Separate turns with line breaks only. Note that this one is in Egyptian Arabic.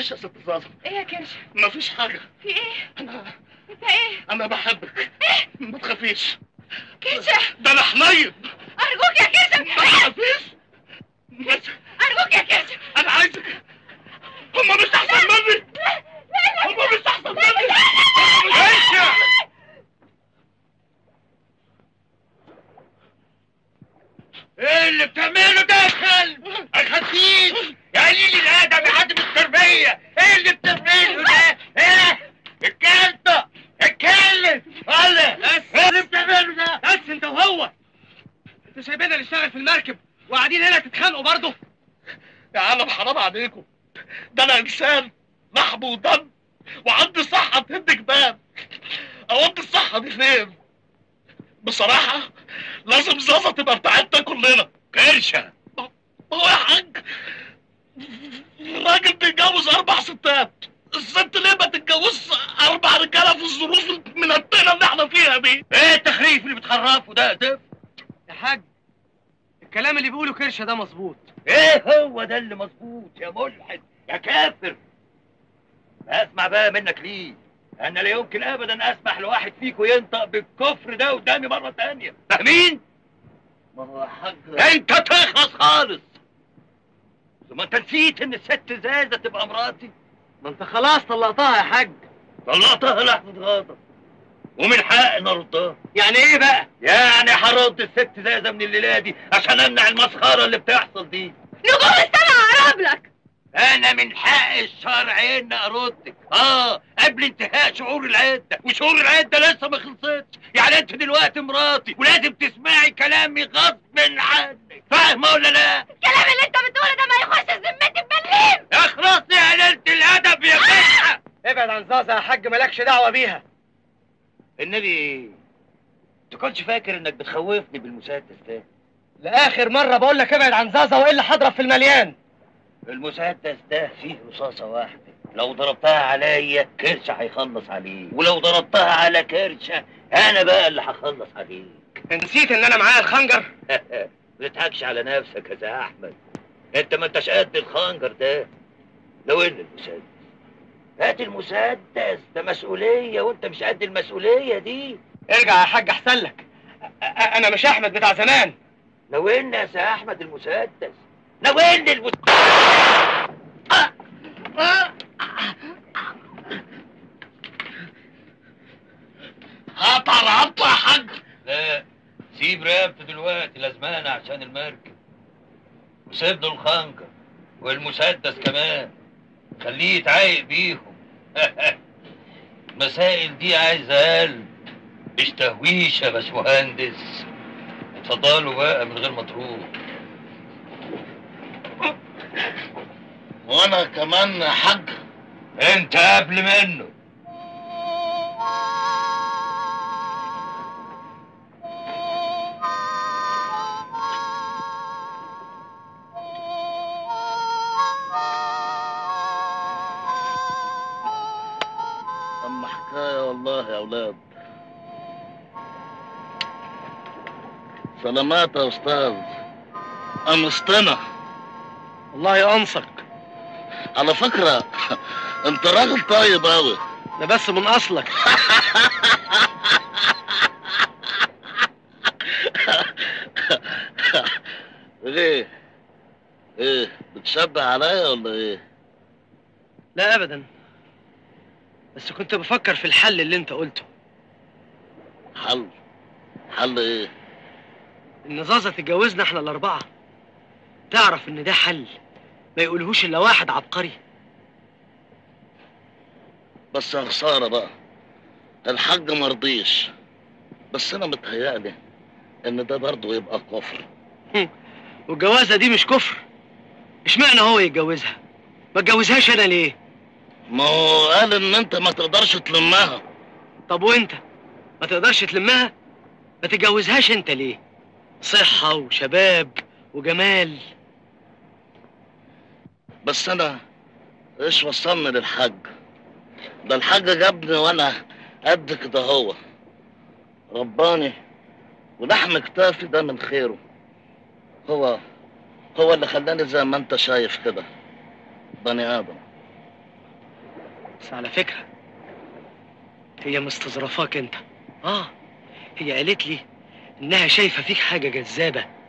تخافيش يا ست زازا
ايه يا كرش
مفيش حاجة
في ايه
أنا
انت ايه
أنا بحبك ما تخافيش
كرشة
ده أنا حنين
ارجوك يا كرشة
ما تخافيش بس
ارجوك يا كرشة
أنا عايزك هما مش أحسن مني هما مش أحسن مني هما مش
كرشة ايه اللي بتعمله ده يا كلب؟ الخسيس يا قليل الادب يا عدم التربيه ايه اللي بتعمله ده؟ ايه؟ الكلب اتكلم ولا ايه اللي بتعمله ده؟
بس انت وهو انتوا سايبيننا نشتغل في المركب وقاعدين هنا تتخانقوا برضه
يا عالم حرام عليكم ده أنا إنسان لحم ودم وعندي صحة تهد جبال أودي الصحة دي فين؟ بصراحة لازم زازا تبقى بتاعتنا كلنا
كرشه
هو يا حاج الراجل بيتجوز أربع ستات الست ليه ما تتجوزش أربع رجالة في الظروف المنتنة اللي احنا فيها دي؟
ايه التخريف اللي بتخرفه ده ده
يا حاج الكلام اللي بيقوله كرشه ده مظبوط
ايه هو ده اللي مظبوط يا ملحد يا كافر اسمع بقى منك ليه انا لا يمكن ابدا اسمح لواحد فيكم ينطق بالكفر ده قدامي مره تانية فاهمين
ما هو يا حاج
انت تخلص خالص ثم انت نسيت ان الست زازه تبقى مراتي
ما انت خلاص طلقتها يا حاج
طلعتها لحظه غضب ومن حقي نردها
يعني ايه بقى
يعني هرد الست زازه من الليله دي عشان امنع المسخره اللي بتحصل دي
نجوم السما قرب لك
انا من حق الشرع ان اردك اه قبل انتهاء شعور العده وشعور العده لسه ما خلصتش يعني انت دلوقتي مراتي ولازم تسمعي كلامي غصب عنك فاهمه ولا لا
الكلام اللي انت بتقوله ده ما يخش ذمتي بمليم
اخلصي يا قليله الادب يا بنت
ابعد عن زازا يا حاج مالكش دعوه بيها
النبي تكونش فاكر انك بتخوفني بالمسدس ده
لاخر مره بقول لك ابعد عن زازا والا هضرب في المليان
المسدس ده فيه رصاصة واحدة لو ضربتها عليا كرشة هيخلص عليك ولو ضربتها على كرشة أنا بقى اللي هخلص عليك
نسيت ان انا معايا الخنجر
ما تضحكش على نفسك يا سي أحمد أنت ما أنتش قد الخنجر ده لو إن المسدس هات المسدس ده مسؤولية وأنت مش قد المسؤولية دي
ارجع يا حاج احسن لك أ- أ- انا مش احمد بتاع زمان
لو إن يا سي أحمد المسدس لو إن المسدس
هقطع رقبته يا حاج
لا سيب رقبته دلوقتي لازمانة عشان المركب وسيب له الخنجر والمسدس كمان خليه يتعايق بيهم المسائل دي عايزة قلب مش تهويش يا باشمهندس اتفضلوا بقى من غير ما تروح
وانا كمان يا حاج
انت قبل منه
اما حكايه والله يا اولاد سلامات يا استاذ انستنا
الله يقنصك
على فكره انت راجل طيب اوي
ده بس من اصلك
ايه ايه بتشبه عليا ولا ايه
لا ابدا بس كنت بفكر في الحل اللي انت قلته
حل حل ايه
ان زازا تتجوزنا احنا الاربعه تعرف ان ده حل ما يقولهوش الا واحد عبقري
بس يا خساره بقى الحاج مرضيش بس انا متهيألي ان ده برضه يبقى كفر
والجوازه دي مش كفر اشمعنى هو يتجوزها ما اتجوزهاش انا ليه
ما هو قال ان انت ما تقدرش تلمها
طب وانت ما تقدرش تلمها ما تتجوزهاش انت ليه صحه وشباب وجمال
بس انا ايش وصلني للحاج ده الحاج جابني وانا قد كده هو رباني ولحم كتافي ده من خيره هو هو اللي خلاني زي ما انت شايف كده بني ادم
بس على فكرة هي مستظرفاك انت اه هي قالت لي انها شايفة فيك حاجة جذابة